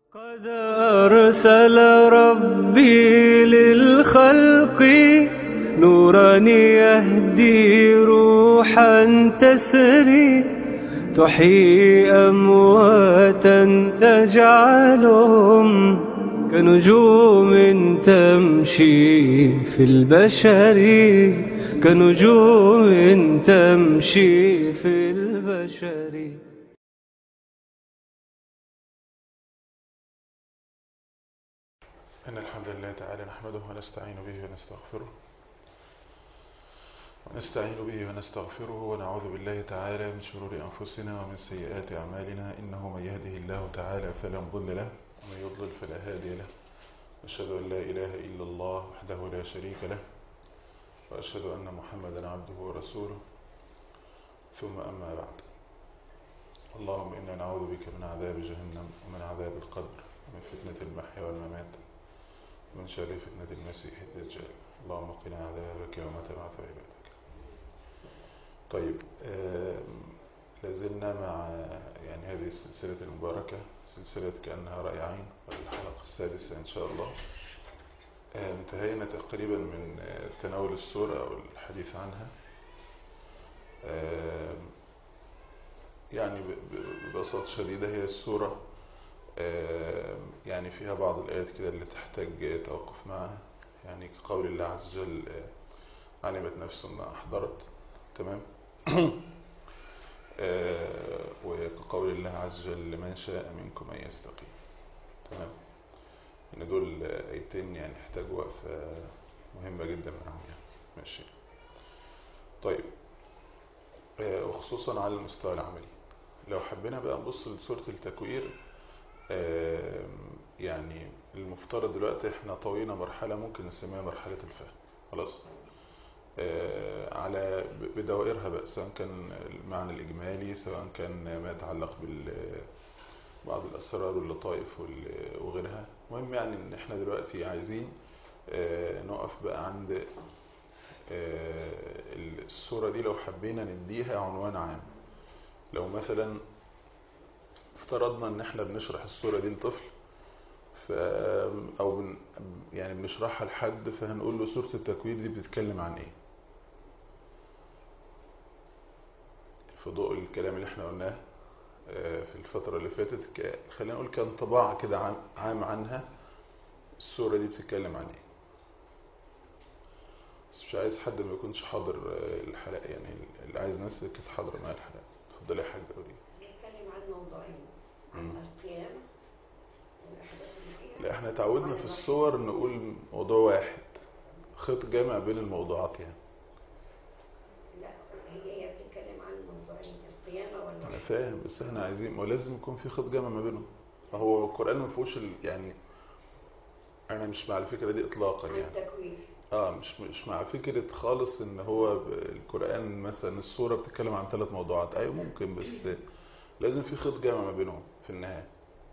قد أرسل ربي للخلق نورا يهدي روحا تسري تحيي أمواتا تجعلهم كنجوم تمشي في البشر كنجوم تمشي في البشر إن الحمد لله تعالى نحمده ونستعين به ونستغفره ونستعين به ونستغفره ونعوذ بالله تعالى من شرور أنفسنا ومن سيئات أعمالنا إنه من يهده الله تعالى فلا مضل له ومن يضلل فلا هادي له أشهد أن لا إله إلا الله وحده لا شريك له وأشهد أن محمدا عبده ورسوله ثم أما بعد اللهم إنا نعوذ بك من عذاب جهنم ومن عذاب القبر ومن فتنة المحيا والممات ومن شر فتنة المسيح الدجال اللهم قنا عذابك يوم تبعث عبادك طيب لازلنا مع يعني هذه السلسلة المباركة سلسلة كأنها رأي عين الحلقة السادسة إن شاء الله انتهينا تقريبا من تناول السورة أو الحديث عنها يعني ببساطة شديدة هي السورة يعني فيها بعض الآيات كده اللي تحتاج توقف معها يعني كقول الله عز وجل علمت نفس ما أحضرت تمام وكقول الله عز وجل لمن شاء منكم أن يستقيم تمام إن دول آيتين يعني يحتاجوا وقفة مهمة جدا معاهم يعني ماشي طيب وخصوصا على المستوى العملي لو حبينا بقى نبص لسورة التكوير يعني المفترض دلوقتي احنا طوينا مرحلة ممكن نسميها مرحلة الفهم خلاص على بدوائرها بقى سواء كان المعنى الإجمالي سواء كان ما يتعلق بال بعض الأسرار واللطائف وغيرها المهم يعني ان احنا دلوقتي عايزين نقف بقى عند الصورة دي لو حبينا نديها عنوان عام لو مثلا افترضنا ان احنا بنشرح الصورة دي لطفل ف او بن يعني بنشرحها لحد فهنقول له سورة التكوير دي بتتكلم عن ايه في ضوء الكلام اللي احنا قلناه في الفترة اللي فاتت خلينا نقول كان طباع كده عام عنها السورة دي بتتكلم عن ايه بس مش عايز حد ما يكونش حاضر الحلقة يعني اللي عايز ناس كانت حاضرة معايا الحلقة اتفضلي يا حاجة قولي نتكلم عن موضوعين عن القيامة لا احنا تعودنا في الصور نقول موضوع واحد خط جامع بين الموضوعات يعني لا هي هي بتتكلم عن موضوعين القيامة ولا انا فاهم بس احنا عايزين ولازم يكون في خط جامع ما بينهم هو القرآن ما فيهوش يعني انا مش مع الفكرة دي اطلاقا عن يعني التكوير اه مش مش مع فكرة خالص ان هو ب- القرآن مثلا السورة بتتكلم عن ثلاث موضوعات ايوه ممكن بس لازم في خط جامع ما بينهم في النهاية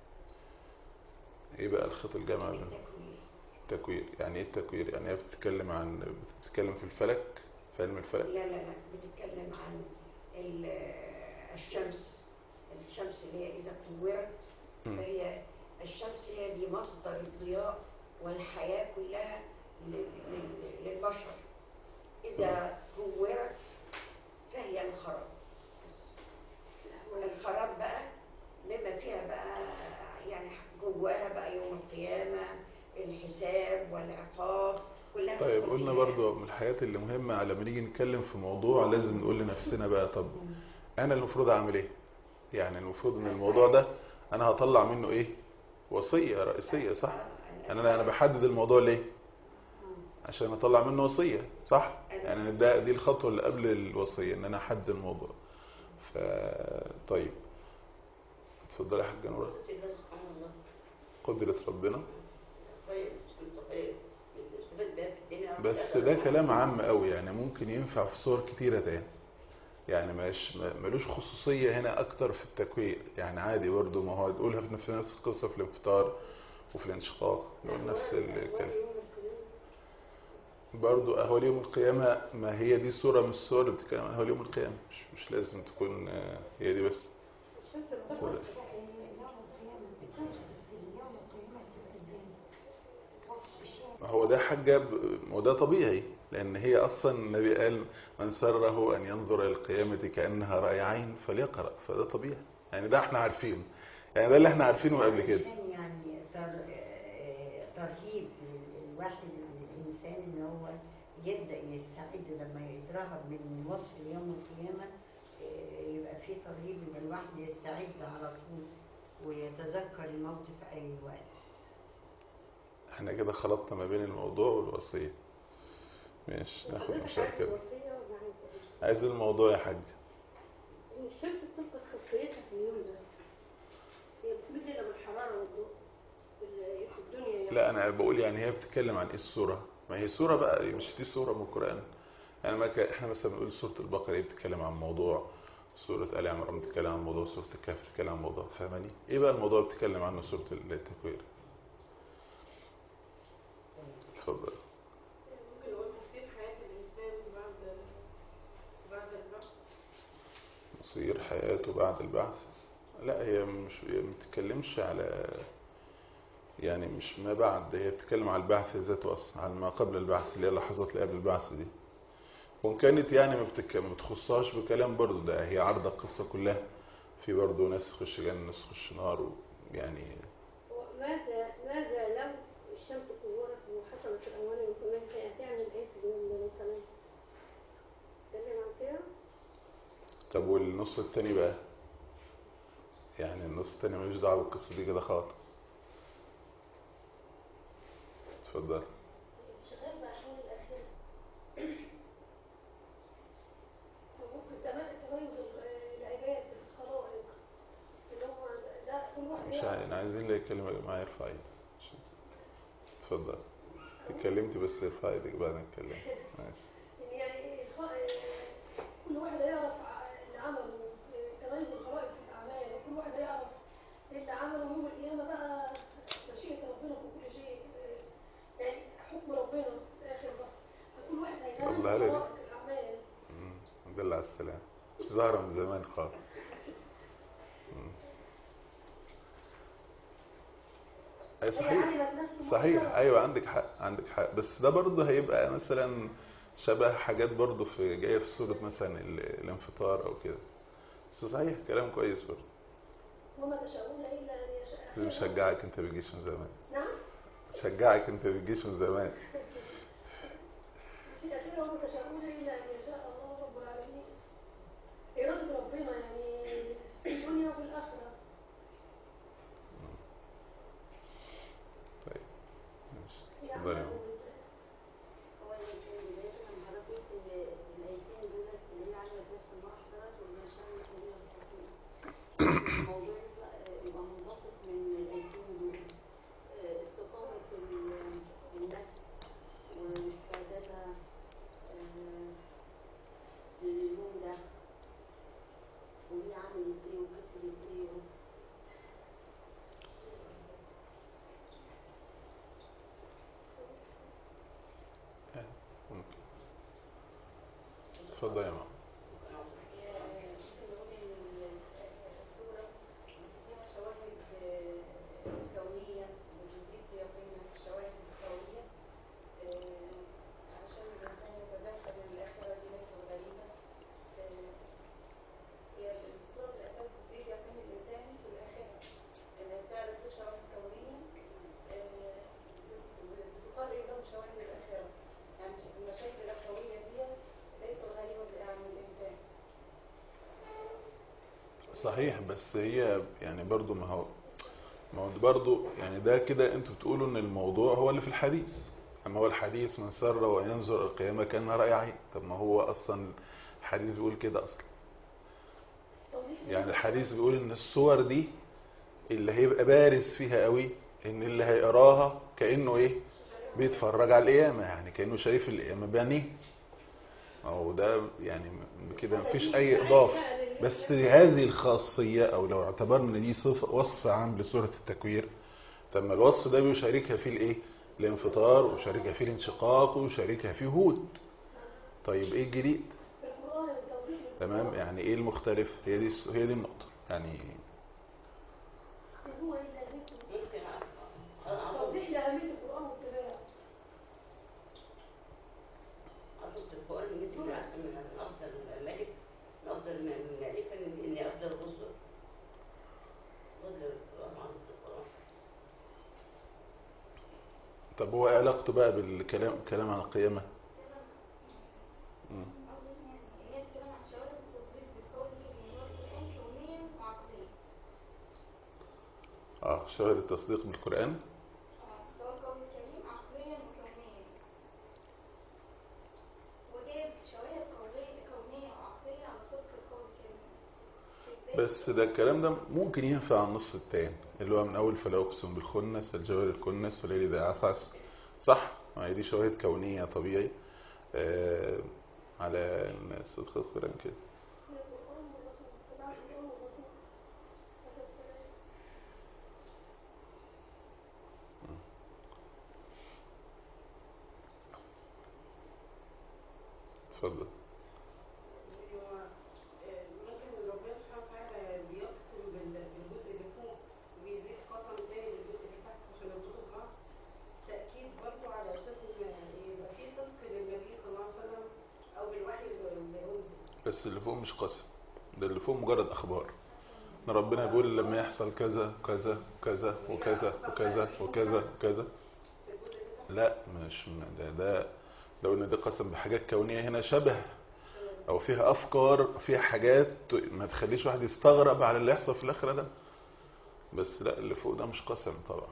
ايه بقى الخط الجامع ما بينهم التكوير التكوير يعني ايه التكوير يعني هي بتتكلم عن بتتكلم في الفلك في علم الفلك لا لا لا بتتكلم عن ال- الشمس الشمس اللي هي إذا كورت مم. فهي الشمس هي دي مصدر الضياء والحياة كلها لل- لل- للبشر إذا كورت فهي الخراب الخراب بقى بما فيها بقى يعني جواها بقى يوم القيامة الحساب والعقاب كلها طيب تدخل قلنا فيها. برضو من الحاجات اللي مهمة لما نيجي نتكلم في موضوع لازم نقول لنفسنا بقى طب انا المفروض اعمل ايه يعني المفروض ان الموضوع ده انا هطلع منه ايه وصية رئيسية صح يعني انا انا بحدد الموضوع ليه عشان اطلع منه وصية صح يعني ده دي الخطوة اللي قبل الوصية ان انا احدد الموضوع ف طيب اتفضلي يا حاجة نورة كده سبحان الله قدرة ربنا طيب طيب استفاد بيها في الدنيا بس ده كلام عام قوي يعني ممكن ينفع في صور كتيرة تاني يعني مش ملوش خصوصية هنا أكتر في التكوير يعني عادي برضه ما هو تقولها في نفس نفس القصة في الانفطار وفي الانشقاق نقول نفس الكلام برضه أهوال يوم القيامة ما هي دي صورة من الصور اللي بتتكلم عن أهوال يوم القيامة مش, مش لازم تكون آه، هي دي بس اتفضل. هو ده حاجة ب- وده طبيعي لأن هي أصلا النبي قال من سره أن ينظر إلى القيامة كأنها رأي عين فليقرأ فده طبيعي يعني ده احنا عارفينه يعني ده اللي احنا عارفينه قبل كده عشان يعني تر- آه، ترهيب الواحد الإنسان إن هو يبدأ يستعد لما يترهب من وصف يوم القيامة آه، يبقى في ترهيب إن الواحد يستعد على طول ويتذكر الموت في أي وقت احنا كده خلطنا ما بين الموضوع والوصية ماشي ناخد مشاركة عايز الموضوع يا حاج الشمس بتفقد خاصيتها في اليوم ده هي بتبدل بالحرارة والضوء في ال- في الدنيا يعني لا انا بقول يعني هي بتتكلم عن ايه السورة ما هي سورة بقى مش دي سورة من القرآن يعني ما كان- احنا مثلا بنقول سورة البقرة هي بتتكلم عن موضوع سورة آل عمران بتتكلم عن موضوع سورة الكهف بتتكلم عن موضوع فاهماني ايه بقى الموضوع اللي بتتكلم عنه سورة التكوير اتفضل ممكن نقول مصير حياة الإنسان بعد بعد البعث مصير حياته بعد البعث لا هي مش هي ما بتتكلمش على يعني مش ما بعد هي بتتكلم على البعث ذاته اصلا على ما قبل البعث اللي هي اللحظات اللي قبل البعث دي وان كانت يعني ما بتك- ما بتخصهاش بكلام برضو ده هي عارضه القصه كلها في برضو ناس تخش جنه ناس تخش نار يعني ماذا ماذا لو الشمس كورت وحصلت الأوان وكمان هتعمل إيه في اليوم ده مثلا؟ تتكلم عن كده؟ طب والنص التاني بقى يعني النص التاني ملوش دعوه بالقصه دي كده خالص اتفضل شغال مع حول الآخرة وممكن كمان تميز ال- العباد الخلائق اللي هو ده كل واحد مش يعرف عايز عايزين اللي يتكلم يا جماعه يرفع ايده عشان- اتفضل اتكلمتي بس ارفع ايدك بعد ما اتكلم ماشي يعني الخ- كل واحد يعرف ع- اللي عمله تميز الخلائق في الأعمال وكل واحد يعرف اللي عمله يوم القيامة بقى مشيئة ربنا في كل شيء يعني حكم ربنا في الآخر بقى فكل واحد هيتميز الله عليك. خلائق الأعمال مم. الحمد لله على السلامة مش ظاهرة من زمان خالص مم. أي هي صحيح علمت نفسه صحيح مقدرة. أيوة عندك حق عندك حق بس ده برضه هيبقى مثلا شبه حاجات برضه في جاية في سورة مثلا ال- الانفطار أو كده بس صحيح كلام كويس برضه وما تشاءون إلا أن يشاء لازم أشجعك أنت بتجيش من زمان نعم أشجعك أنت بتجيش من زمان في الأخير وما تشاءون إلا أن يشاء الله رب العالمين إرادة ربنا يعني في الدنيا وفي الآخرة طيب ماشي هي اتفضلي يا عمل ماما. هو اللي كان بداية لما حضرتك قلت إن الآيتين دولت اللي هي على نفس المحضرات والما شاء الله كان يستطيع. الموضوع يبقى- يبقى منبسط من الآيتين دول آه، استقامة ال- النفس واستعدادها آه، لليوم ده وهي عملت إيه وكسبت إيه ممكن اتفضل يا ماما ممكن نقول إن الصورة فيها شواهد كونية بتزيد يقينا في الشواهد الكونية آه، عشان الإنسان يتذكر إن الآخرة دي ليست غريبة آه، هي الصورة في الأساس بتزيد يقين الإنسان في الآخرة إن تعرف في شواهد كونية آه، بتقرر له شواهد الآخرة يعني المشاكل الأخروية دي ليست غريبة عن الإنسان صحيح بس هي يعني برضو ما هو ما هو برضو يعني ده كده انتوا بتقولوا ان الموضوع هو اللي في الحديث اما هو الحديث من سر وينظر القيامة كان رأي عين طب ما هو اصلا الحديث بيقول كده اصلا يعني الحديث بيقول ان الصور دي اللي هيبقى بارز فيها قوي ان اللي هيقراها كأنه ايه بيتفرج على القيامة يعني كأنه شايف القيامة بعينيه ما هو ده يعني م- كده مفيش اي اضافة بس هذه الخاصية او لو اعتبرنا دي صفة وصف عام لسورة التكوير طب ما الوصف ده بيشاركها فيه الايه الانفطار ويشاركها فيه الانشقاق ويشاركها فيه هود طيب ايه الجديد في القرآن التوضيح تمام يعني ايه المختلف هي دي هي دي النقطة يعني هو إلا ذكر توضيح لأهمية القرآن واتباعه طب هو ايه علاقته بقى بالكلام الكلام عن القيامة مم. هي بتتكلم عن شواهد التصديق بالقول الكريم والقرآن كونيا وعقليا اه شواهد التصديق بالقرآن سواء القول الكريم عقليا وكونيا وجاب شواهد قولية كونية وعقلية على صدق القول الكريم إزاي؟ بس ده الكلام ده ممكن ينفع على النص التاني اللي هو من اول فلا اقسم بالخنس الجوار الكنس والليل اذا عسعس صح ما هي دي شواهد كونية طبيعي آه على إن صدق القرآن كده من القرآن والرسول تبع القرآن والرسول هذا الكلام اتفضل هو آه، ممكن ربنا سبحانه وتعالى بيقسم بال- بالجزء اللي فوق ويزيد قسم تاني للجزء اللي تحت عشان يربطوا ببعض تأكيد برضه على أساس إن يبقى في صدق للنبي صلى الله عليه وسلم أو بالوحي اللي أنزل بس اللي فوق مش قسم ده اللي فوق مجرد اخبار ان ربنا بيقول لما يحصل كذا كذا كذا وكذا وكذا وكذا وكذا لا مش ده ده لو ان ده قسم بحاجات كونية هنا شبه او فيها افكار فيها حاجات ما تخليش واحد يستغرب على اللي يحصل في الاخرة ده بس لا اللي فوق ده مش قسم طبعا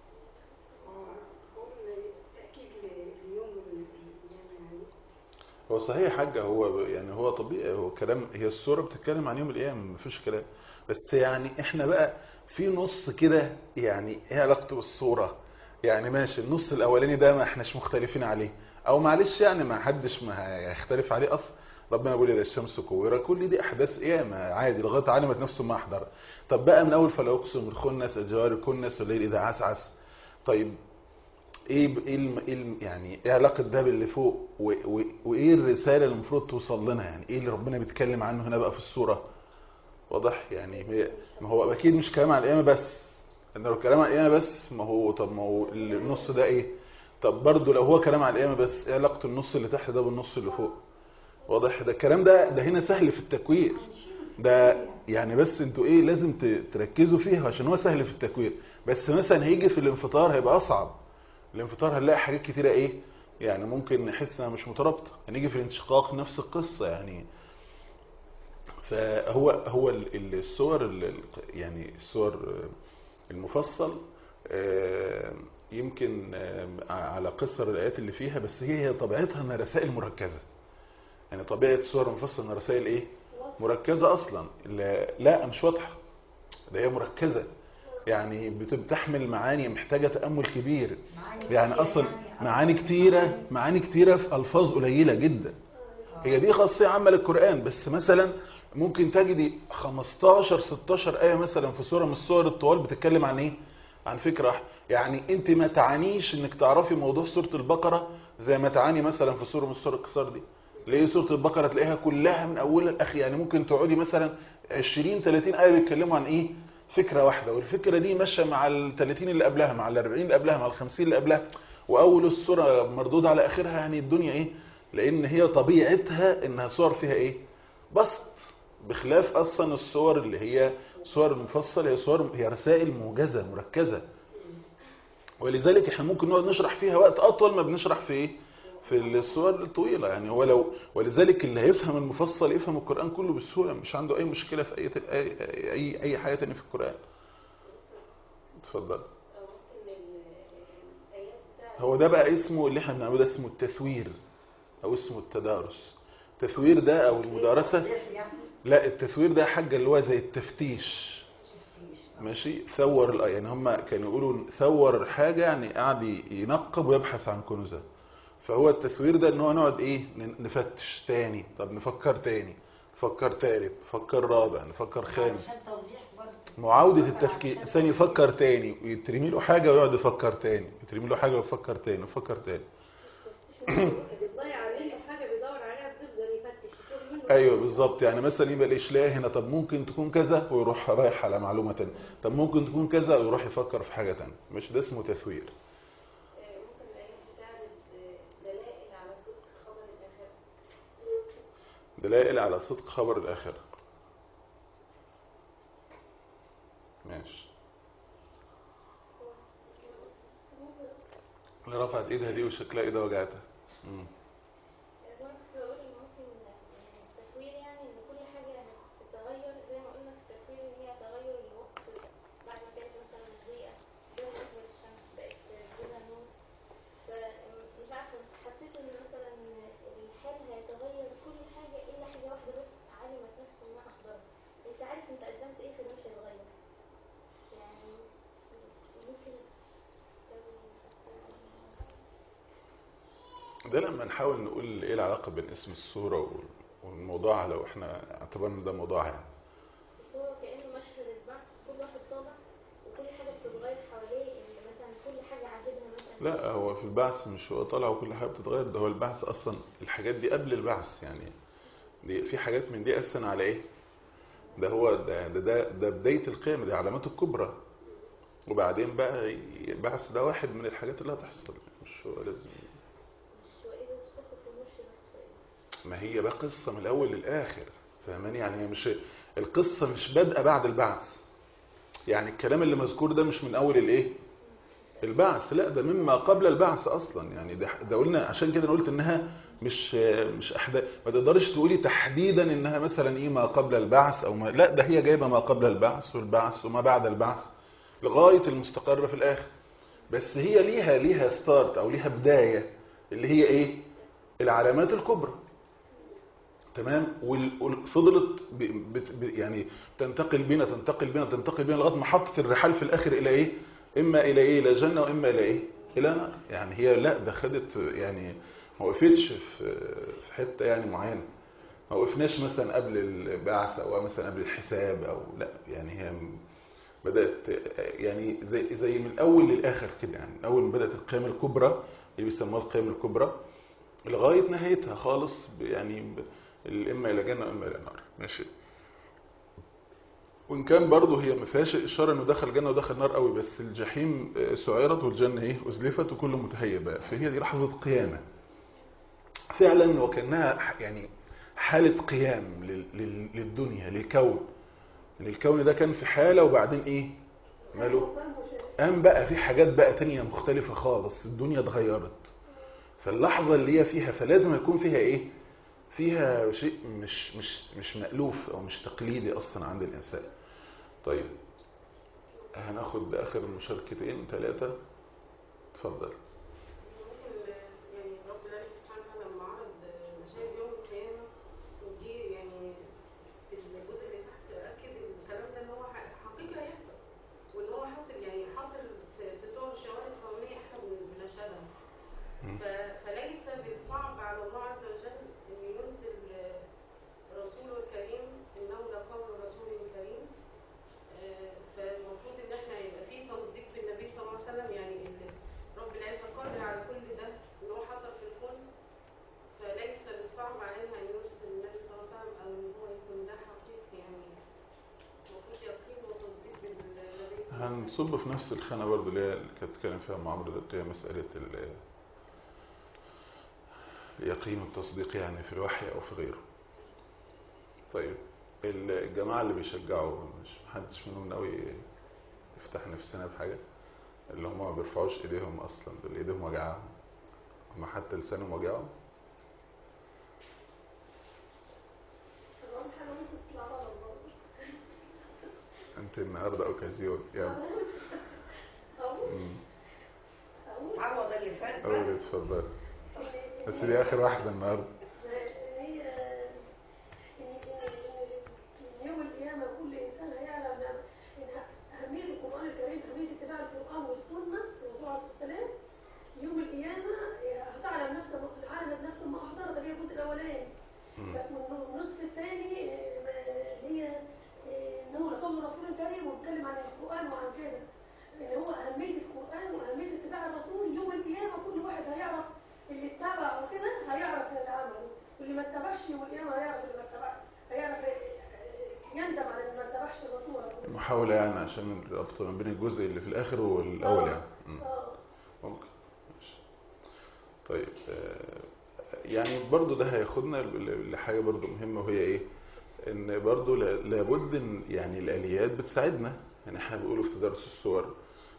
تأكيد لليوم يعني هو صحيح يا حاجة هو يعني هو طبيعي هو كلام هي السورة بتتكلم عن يوم القيامة مفيش كلام بس يعني احنا بقى في نص كده يعني ايه علاقته بالسورة يعني ماشي النص الاولاني ده ما احناش مختلفين عليه او معلش يعني ما حدش ما هيختلف عليه اصلا ربنا بيقول اذا الشمس كورت كل دي احداث قيامة عادي لغايه علمت نفسه ما احضر طب بقى من اول فلا اقسم بالخنس الجوار الكنس والليل اذا عسعس طيب ايه ب- ايه الم- إيه الم- يعني ايه علاقه ده باللي فوق و- و- وايه الرساله اللي المفروض توصل لنا يعني ايه اللي ربنا بيتكلم عنه هنا بقى في السوره واضح يعني هي- ما هو اكيد مش كلام عن القيامه بس ان لو كلام عن القيامه بس ما هو طب ما هو النص ده ايه طب برضه لو هو كلام عن القيامه بس ايه علاقه النص اللي تحت ده بالنص اللي فوق واضح ده الكلام ده ده هنا سهل في التكوير ده يعني بس انتوا ايه لازم ت- تركزوا فيها عشان هو سهل في التكوير بس مثلا هيجي في الانفطار هيبقى اصعب الانفطار هنلاقي حاجات كتيرة ايه يعني ممكن نحس انها مش مترابطة هنيجي في الانشقاق نفس القصة يعني فهو هو ال- ال- الصور ال- ال- يعني الصور آه، المفصل آه، يمكن آه، على قصر الآيات اللي فيها بس هي هي طبيعتها انها رسائل مركزة يعني طبيعة الصور المفصل انها رسائل ايه مركزة اصلا لا, لا مش واضحة ده هي مركزة يعني بت- بتحمل معاني محتاجة تأمل كبير يعني اصلا معاني كتيرة معاني كتيرة في الفاظ قليلة جدا هي دي خاصية عامة للقرآن بس مثلا ممكن تجدي 15 16 آية مثلا في سورة من السور الطوال بتتكلم عن ايه عن فكرة واحدة. يعني انت ما تعانيش انك تعرفي موضوع سورة البقرة زي ما تعاني مثلا في سورة من السور القصار دي ليه سورة البقرة تلاقيها كلها من اولها لاخر يعني ممكن تقعدي مثلا 20 30 آية بيتكلموا عن ايه فكرة واحدة والفكرة دي ماشية مع ال 30 اللي قبلها مع ال 40 اللي قبلها مع ال 50 اللي قبلها واول السورة مردود على اخرها يعني الدنيا ايه لان هي طبيعتها انها صور فيها ايه بسط بخلاف اصلا الصور اللي هي صور المفصل هي صور هي رسائل موجزة مركزة ولذلك احنا ممكن نقعد نشرح فيها وقت اطول ما بنشرح في ايه في الصور الطويلة يعني هو لو ولذلك اللي هيفهم المفصل يفهم القرآن كله بسهولة مش عنده اي مشكلة في اي اي اي, أي حاجة تانية في القرآن اتفضل ممكن الآيات بتاعت هو ده بقى اسمه اللي احنا بنعمله ده اسمه التثوير او اسمه التدارس التثوير ده او المدارسة لا التثوير ده حاجة اللي هو زي التفتيش ماشي ثور الآية يعني هم كانوا يقولوا ثور حاجة يعني قاعد ينقب ويبحث عن كنوزها فهو التثوير ده ان هو نقعد ايه ن- نفتش تاني طب نفكر تاني نفكر تالت نفكر رابع نفكر خامس عشان توضيح برضه معاودة التفكير الإنسان يفكر تاني ويترمي له حاجة ويقعد يفكر تاني يترمي له حاجة ويفكر تاني ويفكر تاني بتضيع عليه حاجة بيدور عليها بتفضل يفتش يشوف منه ايوه بالظبط يعني مثلا يبقى الاشلاء هنا طب ممكن تكون كذا ويروح رايح على معلومة تانية طب ممكن تكون كذا ويروح يفكر في حاجة تانية مش ده اسمه تثوير آه، ممكن الآيات بتاعت آه، دلائل على صدق خبر الآخرة دلائل على صدق خبر الآخرة ماشي اللي رفعت ايدها دي وشكلها ايدها وجعتها مم. وانا كنت بقول ان ممكن التكوير يعني ان كل حاجه تتغير زي ما قلنا في التكوير ان هي تغير الوقت بعد ما كانت مثلا مضيئه بالنسبه للشمس بقت لونها نور فمش عارفه حسيت ان مثلا الحال هيتغير كل حاجه الا حاجه واحده بس علمت نفسه انها احضرها انت عارف انت قدمت ايه فده مش هيتغير يعني ممكن ده لما نحاول نقول ايه العلاقة بين اسم السورة وال- والموضوع لو احنا اعتبرنا ده موضوع يعني بس هو كأنه مشهد البعث كل واحد طالع وكل حاجة بتتغير حواليه ان مثلا كل حاجة عاجبها مثلا لا هو في البعث مش هو طالع وكل حاجة بتتغير ده هو البعث اصلا الحاجات دي قبل البعث يعني دي في حاجات من دي اساسا على ايه ده هو ده ده ده, ده بداية القيامة دي علامات الكبرى وبعدين بقى ي- بعث ده واحد من الحاجات اللي هتحصل مش هو لازم مش وإذا الصحف ونشرت فإذا ما هي بقى قصة من الأول للآخر فاهماني يعني هي مش القصة مش بادئة بعد البعث يعني الكلام اللي مذكور ده مش من أول الإيه البعث لا ده مما قبل البعث أصلا يعني ده, ده قلنا عشان كده أنا قلت إنها مش مش أحداث ما تقدرش تقولي تحديدا إنها مثلا إيه ما قبل البعث أو ما لا ده هي جايبة ما قبل البعث والبعث وما بعد البعث لغاية المستقر في الآخر بس هي ليها ليها ستارت أو ليها بداية اللي هي إيه العلامات الكبرى تمام وال- وفضلت ب- بت- ب- يعني تنتقل بينا تنتقل بينا تنتقل بينا لغايه محطه الرحال في الاخر الى ايه اما الى ايه الى جنه واما الى ايه الى نار يعني هي لا ده خدت يعني ما وقفتش في في حته يعني معينه ما وقفناش مثلا قبل البعث او مثلا قبل الحساب او لا يعني هي بدات يعني زي زي من الاول للاخر كده يعني من اول ما بدات القيامه الكبرى اللي بيسموها القيامه الكبرى لغايه نهايتها خالص ب- يعني ب- اما الى جنه واما الى نار ماشي وان كان برضه هي ما فيهاش اشاره انه دخل جنه ودخل نار قوي بس الجحيم آه، سعرت والجنه ايه ازلفت وكله متهيئ بقى فهي دي لحظه قيامه فعلا وكانها ح- يعني حاله قيام لل- لل- للدنيا للكون ان الكون ده كان في حاله وبعدين ايه ماله قام بقى في حاجات بقى تانية مختلفة خالص الدنيا اتغيرت فاللحظة اللي هي فيها فلازم يكون فيها ايه فيها شيء مش مش مش مألوف او مش تقليدي اصلا عند الانسان طيب هناخد اخر المشاركتين ثلاثة اتفضل ممكن يعني رب العالمين سبحانه وتعالى لما عرض مشاهد يوم القيامة ودي يعني في الجزء اللي تحت أكد الكلام ده إن هو ح- حقيقة هيحصل وإن هو حاصل يعني حاصل في في صور شواهد كونية إحنا بن- بنشهدها مم. ف- فليس بالصعب على الله عز وجل أن ينزل رسوله الكريم إنه لقول رسول كريم آه، فالمفروض ان احنا يبقى في تصديق بالنبي صلى الله عليه وسلم يعني ان رب العزه قادر على كل ده ان هو حصل في الكون فليس بالصعب علينا ان يرسل النبي صلى الله عليه وسلم او ان هو يكون ده حقيقي يعني المفروض يقين وتصديق بالنبي صلى الله عليه وسلم هنصب في نفس الخانة برضه اللي هي اللي كانت بتتكلم فيها مع عمرو ده مسألة ال- اليقين والتصديق يعني في الوحي أو في غيره طيب الجماعة اللي بيشجعوا مش محدش منهم ناوي يفتح نفسنا بحاجة اللي هم ما بيرفعوش ايديهم اصلا دول ايديهم وجعاهم هم حتى لسانهم وجعهم الرب حاجة ممكن تطلع غلط برضه. انت النهارده اوكازيون يلا أقول مم. أقول عوض اللي فات اول بقى. اتفضل إن- بس دي اخر واحدة النهارده هي إن إن يوم القيامة كل إنسان هيعلم إن أهمية القرآن الكريم أهمية اتباع القرآن والسنة الرسول عليه الصلاة والسلام يوم القيامة هتعلم نفسه علمت نفسه ما أحضرت اللي هي الجزء الأولاني مم. والنصف الثاني هي إن هو لقول رسول كريم وبيتكلم عن القرآن وعن كده إن هو أهمية القرآن وأهمية اتباع الرسول يوم القيامة كل واحد هيعرف اللي اتبع وكده هيعرف اللي عمله واللي ما اتبعش يوم القيامة هيعرف اللي ما اتبعش هيعرف يندم على اللي ما اتبعش الرسول محاولة يعني عشان الربط ما بين الجزء اللي في الاخر والاول يعني مم. اه ممكن ماشي. طيب آه، يعني برضو ده هياخدنا ل- لحاجة برضو مهمة وهي ايه ان برضو لا- لابد ان يعني الاليات بتساعدنا يعني احنا بنقولوا في تدرس الصور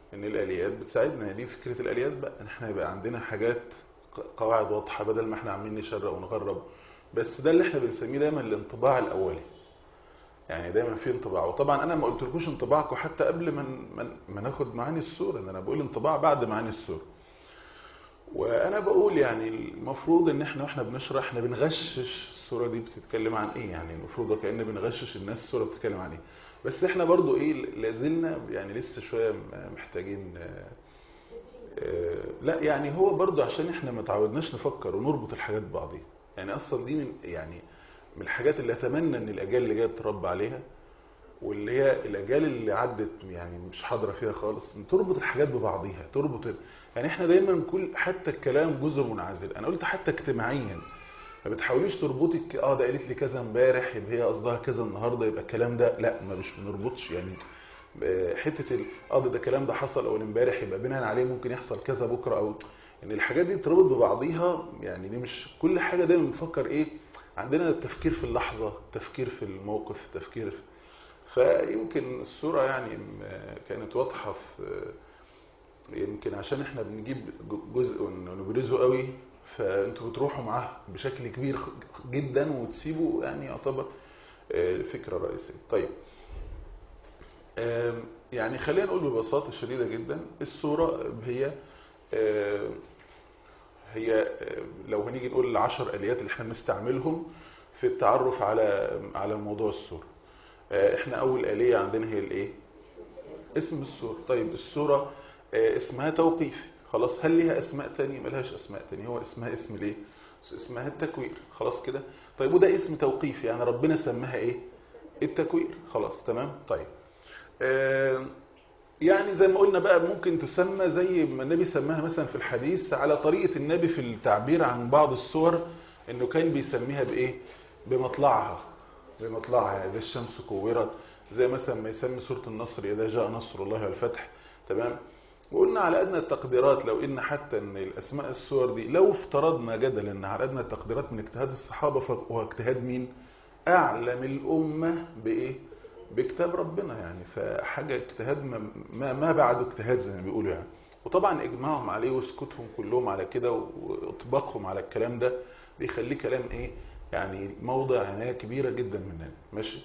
ان الاليات بتساعدنا دي فكره الاليات بقى ان احنا يبقى عندنا حاجات ق- قواعد واضحه بدل ما احنا عاملين نشرق ونغرب بس ده اللي احنا بنسميه دايما الانطباع الاولي يعني دايما في انطباع وطبعا انا ما قلتلكوش انطباعكم حتى قبل ما ما- ما ناخد معاني السوره ده انا بقول انطباع بعد معاني السوره وانا بقول يعني المفروض ان احنا واحنا بنشرح احنا بنغشش السوره دي بتتكلم عن ايه يعني المفروض كأن بنغشش الناس السوره بتتكلم عن ايه بس احنا برضو ايه لازلنا يعني لسه شويه م- محتاجين آه، آه، لا يعني هو برضو عشان احنا ما تعودناش نفكر ونربط الحاجات ببعضيها يعني اصلا دي من يعني من الحاجات اللي اتمنى ان الاجيال اللي جايه تربى عليها واللي هي الاجيال اللي عدت يعني مش حاضره فيها خالص إن تربط الحاجات ببعضيها تربط ال- يعني احنا دايما كل حتى الكلام جزء منعزل انا قلت حتى اجتماعيا ما بتحاوليش تربطي الك- اه ده قالت لي كذا امبارح يبقى هي قصدها كذا النهارده يبقى الكلام ده لا ما مش بنربطش يعني آه، حته ال- اه ده ده الكلام ده حصل اول امبارح يبقى بناء عليه ممكن يحصل كذا بكره او ان الحاجات دي تربط ببعضيها يعني دي مش كل حاجه دايما بنفكر ايه عندنا التفكير في اللحظه تفكير في الموقف تفكير في فيمكن الصوره يعني م- كانت واضحه في يمكن عشان احنا بنجيب ج- جزء ونبرزه قوي فانتوا بتروحوا معاه بشكل كبير خ- جدا وتسيبوا يعني يعتبر آه، الفكره الرئيسيه طيب آم، يعني خلينا نقول ببساطه شديده جدا الصوره هي آه، هي آه، لو هنيجي نقول العشر اليات اللي احنا بنستعملهم في التعرف على على موضوع الصوره آه، احنا اول اليه عندنا هي الايه اسم السورة طيب السورة آه، اسمها توقيف خلاص هل ليها اسماء تانية ملهاش اسماء تانية هو اسمها اسم ليه اسمها التكوير خلاص كده طيب وده اسم توقيف يعني ربنا سماها ايه التكوير خلاص تمام طيب آه، يعني زي ما قلنا بقى ممكن تسمى زي ما النبي سماها مثلا في الحديث على طريقة النبي في التعبير عن بعض الصور انه كان بيسميها بايه بمطلعها بمطلعها اذا الشمس كورت زي مثلا ما يسمي سورة النصر اذا جاء نصر الله والفتح تمام وقلنا على ادنى التقديرات لو ان حتى ان الاسماء السور دي لو افترضنا جدلا ان على ادنى التقديرات من اجتهاد الصحابه فهو اجتهاد مين اعلم الامه بايه بكتاب ربنا يعني فحاجه اجتهاد ما- ما, ما بعده اجتهاد زي ما بيقولوا يعني وطبعا اجماعهم عليه وسكوتهم كلهم على كده واطباقهم على الكلام ده بيخليه كلام ايه يعني موضع عنايه كبيره جدا مننا ماشي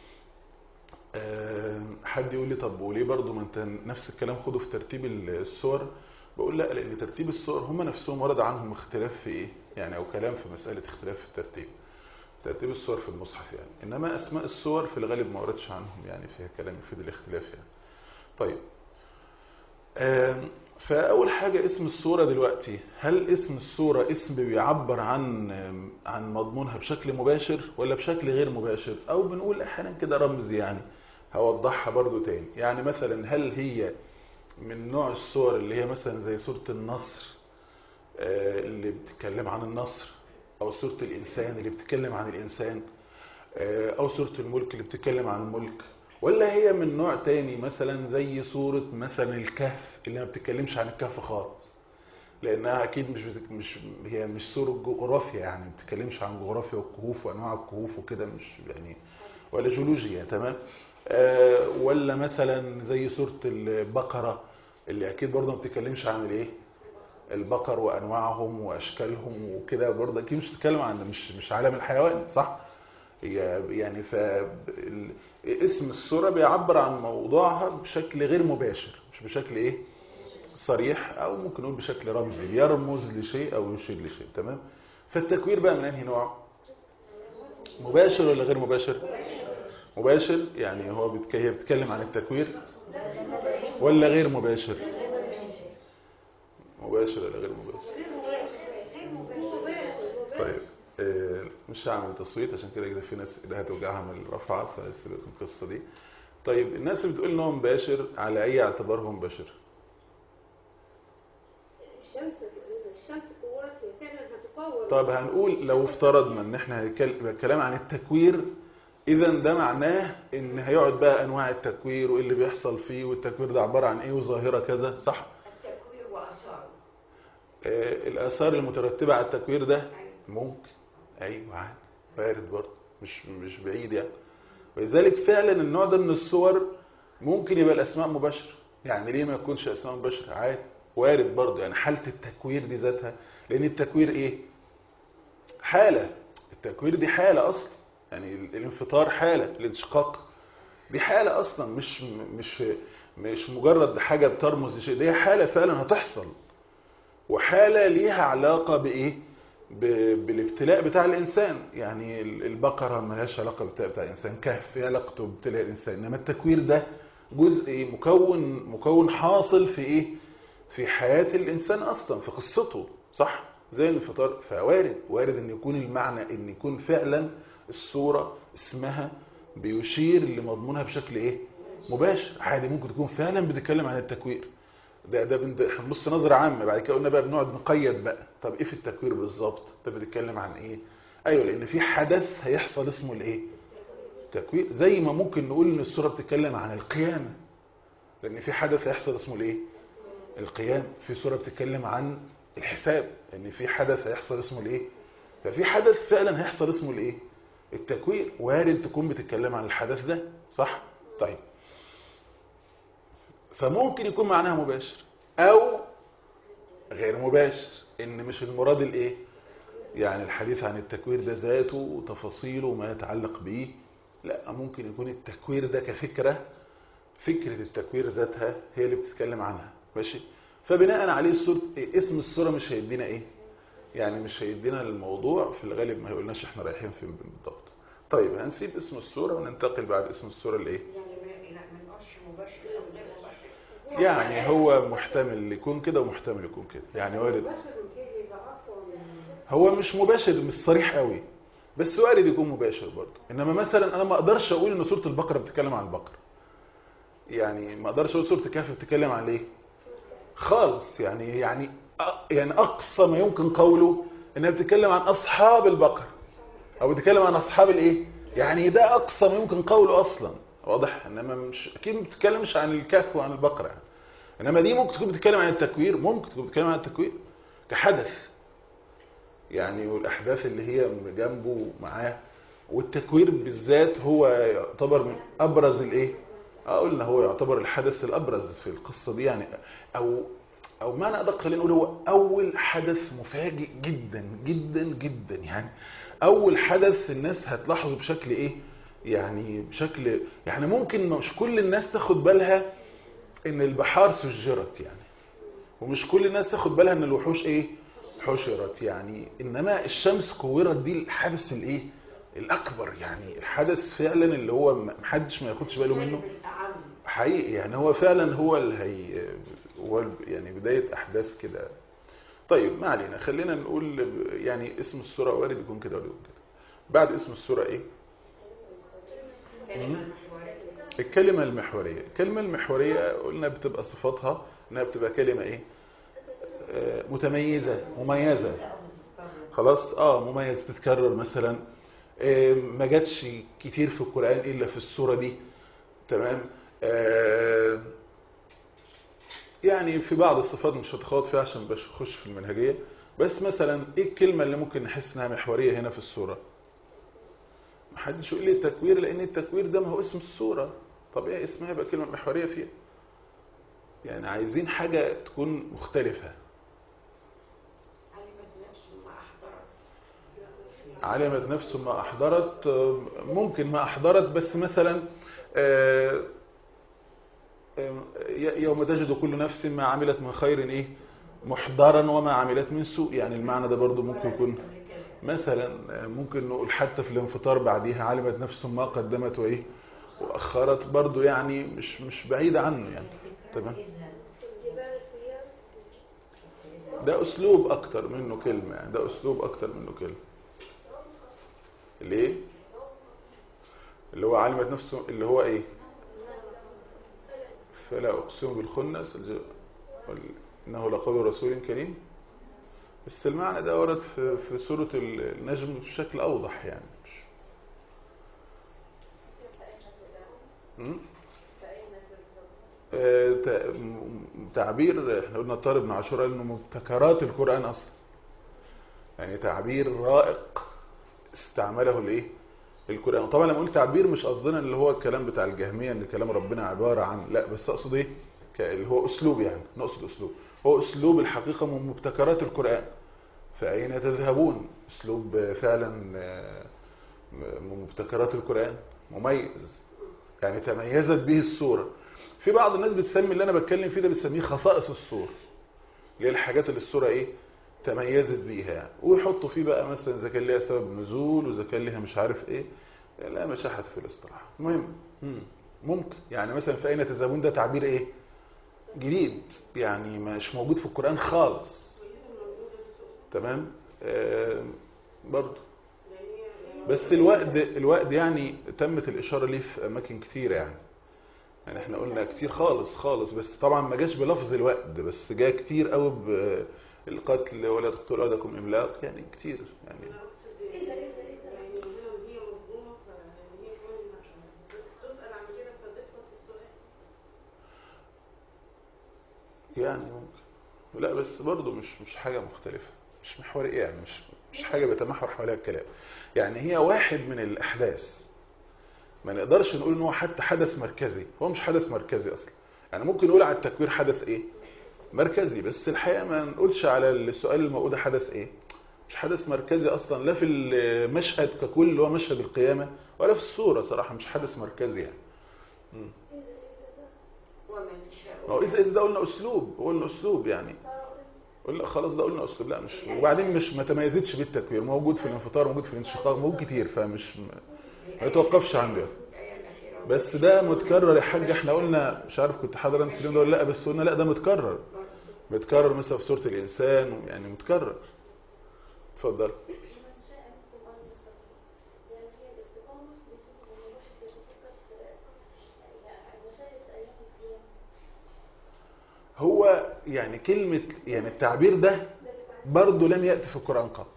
آه، حد يقول لي طب وليه برضو ما انت نفس الكلام خده في ترتيب الصور بقول لا لان ترتيب الصور هم نفسهم ورد عنهم اختلاف في ايه يعني او كلام في مسألة اختلاف في الترتيب ترتيب الصور في المصحف يعني انما اسماء الصور في الغالب ما وردش عنهم يعني فيها كلام يفيد الاختلاف يعني طيب آم، فاول حاجة اسم الصورة دلوقتي هل اسم الصورة اسم بيعبر عن عن مضمونها بشكل مباشر ولا بشكل غير مباشر او بنقول احيانا كده رمز يعني هوضحها برضو تاني يعني مثلا هل هي من نوع الصور اللي هي مثلا زي سورة النصر آه، اللي بتتكلم عن النصر او سورة الانسان اللي بتتكلم عن الانسان آه، او سورة الملك اللي بتتكلم عن الملك ولا هي من نوع تاني مثلا زي سورة مثلا الكهف اللي ما بتتكلمش عن الكهف خالص لانها اكيد مش بتك... مش هي مش سورة جغرافيا يعني ما بتتكلمش عن جغرافيا والكهوف وانواع الكهوف وكده مش يعني ولا جيولوجيا تمام آه ولا مثلا زي سورة البقرة اللي اكيد برضه ما بتتكلمش عن الايه البقر وانواعهم واشكالهم وكده برضه اكيد مش بتتكلم عن مش مش عالم الحيوان صح هي يعني ف ال- اسم السورة بيعبر عن موضوعها بشكل غير مباشر مش بشكل ايه صريح او ممكن نقول بشكل رمزي بيرمز لشيء او يشير لشيء تمام فالتكوير بقى من انهي نوع مباشر ولا غير مباشر مباشر يعني هو بتك... هي بتتكلم عن التكوير ولا غير مباشر مباشر ولا غير مباشر طيب آه، مش هعمل تصويت عشان كده كده في ناس ايديها توجعها من الرفعه فسيبك من القصه دي طيب الناس اللي بتقول ان هو مباشر على اي اعتبار هو مباشر الشمس الشمس كورت فعلا هتكور طب هنقول لو افترضنا ان احنا هنتكلم الكلام عن التكوير اذا ده معناه ان هيقعد بقى انواع التكوير وايه اللي بيحصل فيه والتكوير ده عباره عن ايه وظاهره كذا صح التكوير واثاره آه، الآثار المترتبة على التكوير ده ممكن أيوة عادي وارد برضه مش مش بعيد يعني ولذلك فعلا النوع ده من الصور ممكن يبقى الأسماء مباشرة يعني ليه ما يكونش اسماء مباشره عادي وارد برضه يعني حاله التكوير دي ذاتها لان التكوير ايه حاله التكوير دي حاله اصلا يعني الانفطار حاله الانشقاق دي حاله اصلا مش مش مش مجرد حاجه بترمز لشيء دي حاله فعلا هتحصل وحاله ليها علاقه بايه ب- بالابتلاء بتاع الانسان يعني ال- البقره ملهاش علاقه بالابتلاء بتاع الانسان كهف في علاقته بابتلاء الانسان انما التكوير ده جزء إيه؟ مكون مكون حاصل في ايه في حياه الانسان اصلا في قصته صح زي الانفطار فوارد وارد ان يكون المعنى ان يكون فعلا الصوره اسمها بيشير لمضمونها بشكل ايه مباشر عادي ممكن تكون فعلا بتتكلم عن التكوير ده ده بنت- احنا بنبص نظره عامه بعد كده قلنا بقى بنقعد نقيد بقى طب ايه في التكوير بالظبط طب بتتكلم عن ايه ايوه لان في حدث هيحصل اسمه الايه تكوير زي ما ممكن نقول ان السوره بتتكلم عن القيامه لان في حدث هيحصل اسمه الايه القيام في سوره بتتكلم عن الحساب ان في حدث هيحصل اسمه الايه ففي حدث فعلا هيحصل اسمه الايه التكوير وارد تكون بتتكلم عن الحدث ده صح طيب فممكن يكون معناها مباشر او غير مباشر ان مش المراد الايه يعني الحديث عن التكوير ده ذاته وتفاصيله وما يتعلق به لا ممكن يكون التكوير ده كفكرة فكرة التكوير ذاتها هي اللي بتتكلم عنها ماشي فبناء عليه الصورة إيه؟ اسم الصورة مش هيدينا ايه يعني مش هيدينا الموضوع في الغالب ما هيقولناش احنا رايحين فين بالضبط طيب هنسيب اسم الصورة وننتقل بعد اسم الصورة لايه يعني ما لا ما نقولش مباشر او غير مباشر يعني هو محتمل يكون كده ومحتمل يكون كده يعني وارد مباشر كده يبقى اقوى من هو مش مباشر مش صريح قوي بس وارد يكون مباشر برضه انما مثلا انا ما اقدرش اقول ان سوره البقره بتتكلم عن البقره يعني ما اقدرش اقول سوره الكهف بتتكلم عن ايه خالص يعني يعني أ- يعني اقصى ما يمكن قوله انها بتتكلم عن اصحاب البقره او بتتكلم عن اصحاب الايه يعني ده اقصى ما يمكن قوله اصلا واضح انما مش اكيد ما بتتكلمش عن الكهف وعن البقره يعني. انما دي ممكن تكون بتتكلم عن التكوير ممكن تكون بتتكلم عن التكوير كحدث يعني والاحداث اللي هي جنبه معاه والتكوير بالذات هو يعتبر من ابرز الايه اه قلنا هو يعتبر الحدث الابرز في القصه دي يعني او او معنى ادق خلينا نقول هو اول حدث مفاجئ جدا جدا جدا يعني اول حدث الناس هتلاحظه بشكل ايه يعني بشكل يعني ممكن مش كل الناس تاخد بالها ان البحار سجرت يعني ومش كل الناس تاخد بالها ان الوحوش ايه حشرت يعني انما الشمس كورت دي الحدث الايه الاكبر يعني الحدث فعلا اللي هو محدش ما ياخدش باله منه بالتعامل حقيقي يعني هو فعلا هو اللي هي هو ال- يعني بداية أحداث كده طيب ما علينا خلينا نقول يعني اسم السورة وارد يكون كده ولا يكون كده بعد اسم السورة ايه كلمة محورية الكلمة المحورية الكلمة المحورية قلنا بتبقى صفاتها انها بتبقى كلمة ايه آه، متميزة مميزة خلاص اه مميز تتكرر مثلا آه، ما جاتش كتير في القرآن الا في السورة دي تمام آه، يعني في بعض الصفات مش هتخوض فيها عشان باش اخش في المنهجية بس مثلا ايه الكلمة اللي ممكن نحس انها محورية هنا في السورة محدش يقول لي التكوير لان التكوير ده ما هو اسم السورة طبيعي اسمها يبقى كلمة محورية فيها يعني عايزين حاجة تكون مختلفة علمت نفسه ما أحضرت علمت نفسه ما أحضرت آه، ممكن ما أحضرت بس مثلا آه، آه، يوم تجد كل نفس ما عملت من خير إيه محضرا وما عملت من سوء يعني المعنى ده برضو ممكن يكون مثلا آه، ممكن نقول حتى في الانفطار بعديها علمت نفس ما قدمت وإيه وأخرت برضو يعني مش مش بعيدة عنه يعني تمام جبال السيار ده أسلوب أكتر منه كلمة يعني ده أسلوب أكتر منه كلمة ليه؟ اللي هو علمت نفسه اللي هو إيه؟ فلا أقسم بالخنس الج- وال- إنه لقول رسول كريم بس المعنى ده ورد في, في سورة النجم بشكل أوضح يعني مش م? آه، ت- م- تعبير احنا قلنا طارق بن عاشور قال انه مبتكرات القرآن اصلا يعني تعبير رائق استعمله الايه القرآن طبعا لما قلت تعبير مش قصدنا اللي هو الكلام بتاع الجهمية ان كلام ربنا عبارة عن لا بس اقصد ايه ك- اللي هو اسلوب يعني نقصد اسلوب هو اسلوب الحقيقه من مبتكرات القران فاين تذهبون اسلوب آه، فعلا آه، م- من مبتكرات القران مميز يعني تميزت به السوره في بعض الناس بتسمي اللي انا بتكلم فيه ده بتسميه خصائص السوره اللي هي الحاجات اللي السوره ايه تميزت بيها يعني ويحطوا فيه بقى مثلا اذا كان ليها سبب نزول واذا كان ليها مش عارف ايه لا مشاحة في الاصطلاح المهم مم. ممكن يعني مثلا في اين تذهبون ده تعبير ايه جديد يعني مش موجود في القرآن خالص تمام آه برضو بس الوقت الوقت يعني تمت الإشارة ليه في أماكن كتيرة يعني يعني احنا قلنا كتير خالص خالص بس طبعا ما جاش بلفظ الوقت بس جاء كتير قوي بالقتل ولا تقتلوا أولادكم إملاق يعني كتير يعني يعني ممكن لا بس برضه مش مش حاجة مختلفة مش محورية يعني مش مش حاجة بيتمحور حواليها الكلام يعني هي واحد من الأحداث ما نقدرش نقول ان هو حتى حدث مركزي هو مش حدث مركزي اصلا يعني ممكن نقول على التكوير حدث ايه مركزي بس الحقيقة ما نقولش على السؤال الموجود حدث ايه مش حدث مركزي اصلا لا في المشهد ككل اللي هو مشهد القيامة ولا في الصورة صراحة مش حدث مركزي يعني مم. ما هو إذا إذا ده قلنا أسلوب قلنا أسلوب يعني قلنا خلاص ده قلنا أسلوب لا مش وبعدين مش ما تميزتش بالتكوير موجود في الانفطار موجود في الانشقاق موجود كتير فمش ما يتوقفش عنده بس ده متكرر يا حاج احنا قلنا مش عارف كنت حاضر انت اليوم ده ولا لا بس قلنا لا ده متكرر متكرر مثلا في سورة الإنسان يعني متكرر اتفضل هو يعني كلمة يعني التعبير ده برضه لم يأتي في القرآن قط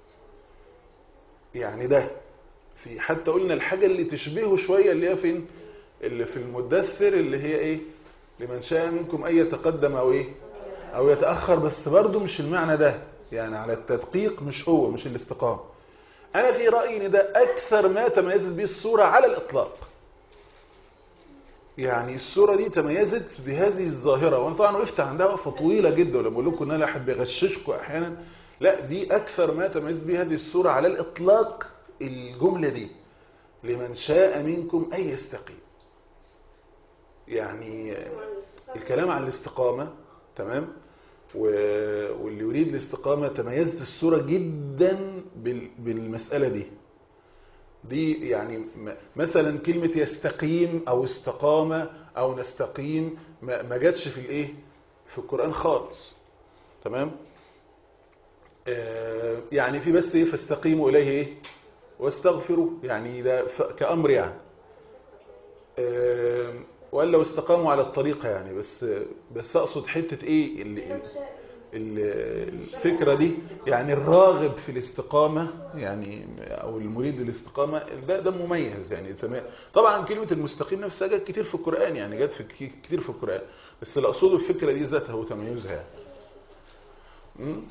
يعني ده في حتى قلنا الحاجة اللي تشبهه شوية اللي هي فين اللي في المدثر اللي هي ايه لمن شاء منكم أن يتقدم أو ايه أو يتأخر بس برضه مش المعنى ده يعني على التدقيق مش هو مش الاستقامة أنا في رأيي إن ده أكثر ما تميزت به الصورة على الإطلاق يعني الصورة دي تميزت بهذه الظاهرة وانا طبعا وقفت عندها وقفة طويلة جدا ولما اقول لكم ان انا احب بيغششكم احيانا لا دي اكثر ما تميزت به هذه الصورة على الاطلاق الجملة دي لمن شاء منكم ان يستقيم يعني الكلام عن الاستقامة تمام واللي يريد الاستقامة تميزت الصورة جدا بالمسألة دي دي يعني مثلا كلمة يستقيم او استقامة او نستقيم ما جاتش في الايه في القرآن خالص تمام آه يعني في بس ايه فاستقيموا اليه ايه واستغفروا يعني ده كأمر يعني آه ولا لو استقاموا على الطريقة يعني بس بس اقصد حتة ايه اللي الفكرة دي يعني الراغب في الاستقامة يعني او المريد للاستقامة ده ده مميز يعني تمام طبعا كلمة المستقيم نفسها جت كتير في القرآن يعني جت في كتير في القرآن بس اللي اقصده الفكرة دي ذاتها وتميزها يعني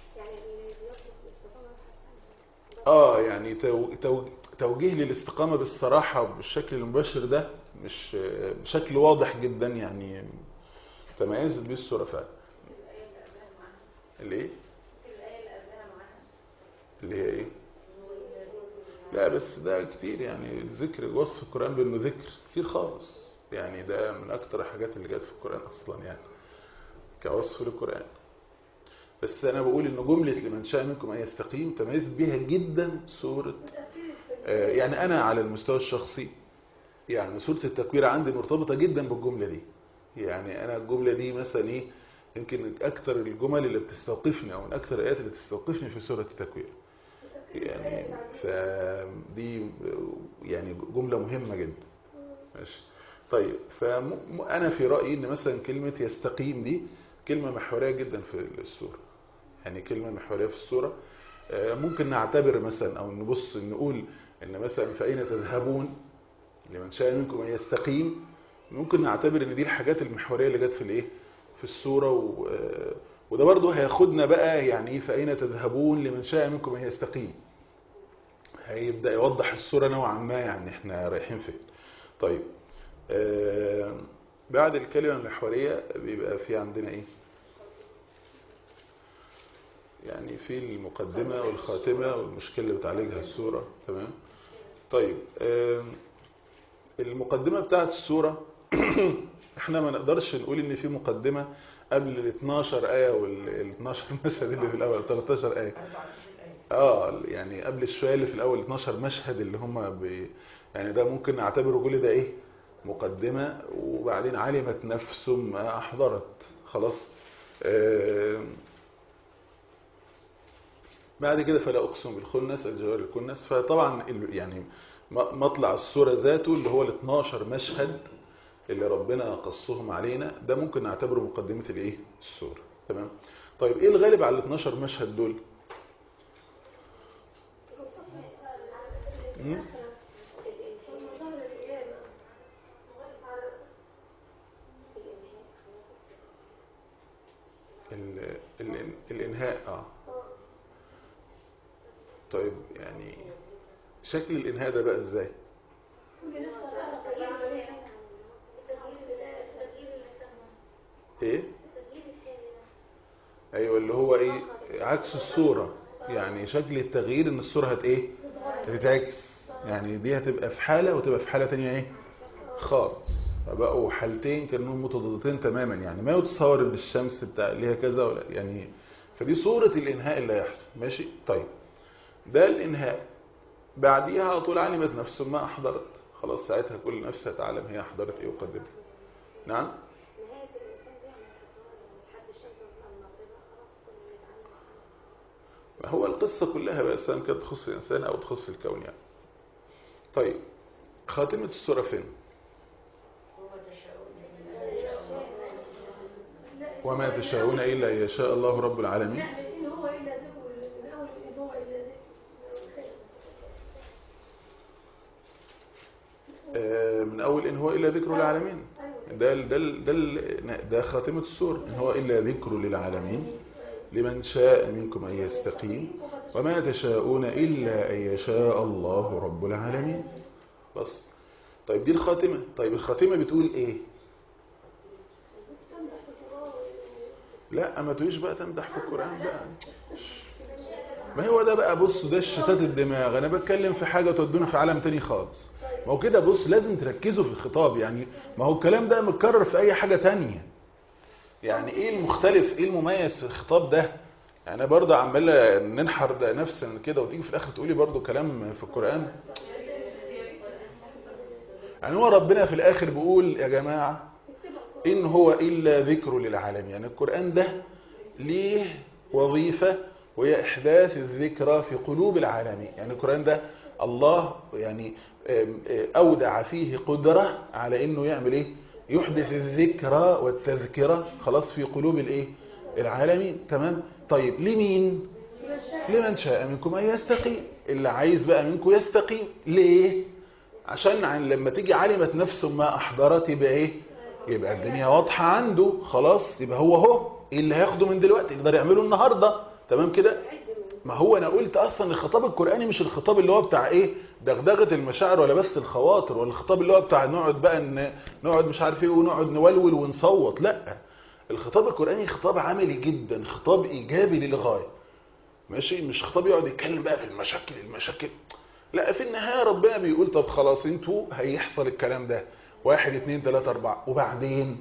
اه يعني توجيه للاستقامة بالصراحة وبالشكل المباشر ده مش بشكل واضح جدا يعني تميزت بيه السورة فعلا اللي ايه اللي هي ايه لا بس ده كتير يعني ذكر وصف القرآن بانه ذكر كتير خالص يعني ده من اكتر الحاجات اللي جت في القرآن اصلا يعني كوصف للقرآن بس انا بقول ان جملة لمن شاء منكم ان يستقيم تميزت بيها جدا سورة آه يعني انا على المستوى الشخصي يعني سورة التكوير عندي مرتبطة جدا بالجملة دي يعني انا الجملة دي مثلا ايه يمكن أكثر الجمل اللي بتستوقفني أو من أكثر الآيات اللي تستوقفني في سورة التكوير يعني فدي يعني جملة مهمة جدا ماشي طيب فأنا في رأيي إن مثلا كلمة يستقيم دي كلمة محورية جدا في السورة يعني كلمة محورية في السورة ممكن نعتبر مثلا أو نبص نقول إن مثلا فأين تذهبون لمن شاء منكم أن يستقيم ممكن نعتبر إن دي الحاجات المحورية اللي جت في الإيه في السورة و... وده برضه هياخدنا بقى يعني ايه فأين تذهبون لمن شاء منكم ان يستقيم هيبدأ يوضح السورة نوعا ما يعني احنا رايحين فين طيب آه بعد الكلمة المحورية بيبقى في عندنا ايه يعني في المقدمة والخاتمة والمشكلة اللي بتعالجها السورة تمام طيب آم، المقدمة بتاعت السورة احنا ما نقدرش نقول ان في مقدمة قبل ال 12 آية وال 12 مشهد اللي في الأول 13 آية اه يعني قبل الشوية اللي في الأول 12 مشهد اللي هم بي يعني ده ممكن نعتبره كل ده ايه مقدمة وبعدين علمت نفس ما أحضرت خلاص آم، بعد كده فلا أقسم بالخنس الجوار الكنس فطبعا ال- يعني م- مطلع السورة ذاته اللي هو ال 12 مشهد اللي ربنا قصهم علينا ده ممكن نعتبره مقدمة الايه السورة تمام طيب ايه الغالب على ال 12 مشهد دول مم؟ ال- ال- الانهاء اه طيب يعني شكل الانهاء ده بقى ازاي ايه ايوه اللي هو ايه عكس الصورة يعني شكل التغيير ان الصورة هت ايه هتتعكس يعني دي هتبقى في حالة وتبقى في حالة تانية ايه خالص فبقوا حالتين كانهم متضادتين تماما يعني ما يتصور بالشمس بتاع ليها كذا ولا يعني فدي صورة الانهاء اللي هيحصل ماشي طيب ده الانهاء بعديها على طول علمت نفس ما احضرت خلاص ساعتها كل نفس هتعلم هي احضرت ايه وقدمت نعم ما هو القصة كلها بقى سواء كانت تخص الإنسان أو تخص الكون يعني طيب خاتمة السورة فين وما تشاءون إلا أن يشاء الله رب العالمين لا إن هو إلا ذكر من أول إن هو إلا ذكر آه، من أول إن هو إلا ذكر للعالمين ده ال- ده ال- ده ال- ده خاتمة السورة إن هو إلا ذكر للعالمين لمن شاء منكم أن يستقيم وما تشاءون إلا أن يشاء الله رب العالمين بس طيب دي الخاتمة طيب الخاتمة بتقول إيه لا ما تقوليش بقى تمدح في القرآن بقى ما هو ده بقى بص ده الشتات الدماغ انا بتكلم في حاجة تودونا في عالم تاني خالص ما هو كده بص لازم تركزوا في الخطاب يعني ما هو الكلام ده متكرر في اي حاجة تانية يعني ايه المختلف ايه المميز في الخطاب ده يعني برضه عمال ننحر ده نفسنا كده وتيجي في الاخر تقولي برضه كلام في القرآن يعني هو ربنا في الاخر بيقول يا جماعة إن هو إلا ذكر للعالمين يعني القرآن ده ليه وظيفة وهي إحداث الذكرى في قلوب العالمين يعني القرآن ده الله يعني آم، آه، أودع فيه قدرة على إنه يعمل إيه يحدث الذكرى والتذكرة خلاص في قلوب الإيه العالمين تمام طيب لمين لمن شاء منكم أن يستقيم اللي عايز بقى منكم يستقيم ليه عشان عن لما تيجي علمت نفس ما أحضرت يبقى إيه يبقى الدنيا واضحة عنده خلاص يبقى هو هو ايه اللي هياخده من دلوقتي يقدر يعمله النهاردة تمام كده ما هو انا قلت اصلا الخطاب القرآني مش الخطاب اللي هو بتاع ايه دغدغة المشاعر ولا بس الخواطر ولا الخطاب اللي هو بتاع نقعد بقى ان نقعد مش عارف ايه ونقعد نولول ونصوت لا الخطاب القرآني خطاب عملي جدا خطاب ايجابي للغاية ماشي مش خطاب يقعد يتكلم بقى في المشاكل المشاكل لا في النهاية ربنا بيقول طب خلاص انتوا هيحصل الكلام ده واحد اتنين تلاتة اربعة وبعدين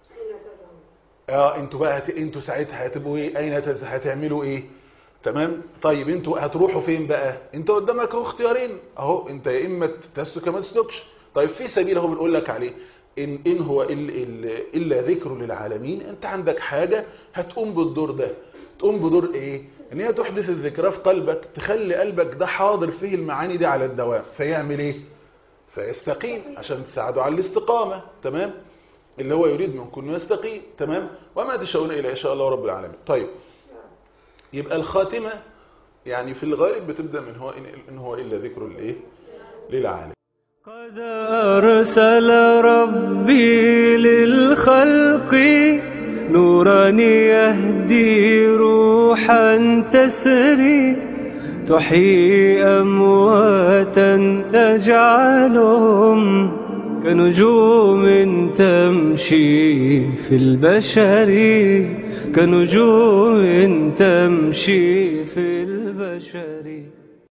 اه انتوا بقى هت... انتوا ساعتها هتبقوا ايه اين هتز... هتعملوا ايه تمام طيب انتوا هتروحوا فين بقى انت قدامك اهو اختيارين اهو انت يا اما تسلك ما تسلكش طيب في سبيل اهو بنقول لك عليه ان ان هو إلا, إلا, الا ذكر للعالمين انت عندك حاجة هتقوم بالدور ده تقوم بدور ايه ان هي تحدث الذكرى في قلبك تخلي قلبك ده حاضر فيه المعاني دي على الدوام فيعمل ايه فيستقيم عشان تساعده على الاستقامة تمام اللي هو يريد منكم أن يستقيم تمام وما تشاءون إلا إن شاء الله رب العالمين طيب يبقى الخاتمة يعني في الغالب بتبدأ من هو إن هو إلا ذكر الإيه للعالم قد أرسل ربي للخلق نورا يهدي روحا تسري تحيي أمواتا تجعلهم كنجوم تمشي في البشر كنجوم تمشي في البشر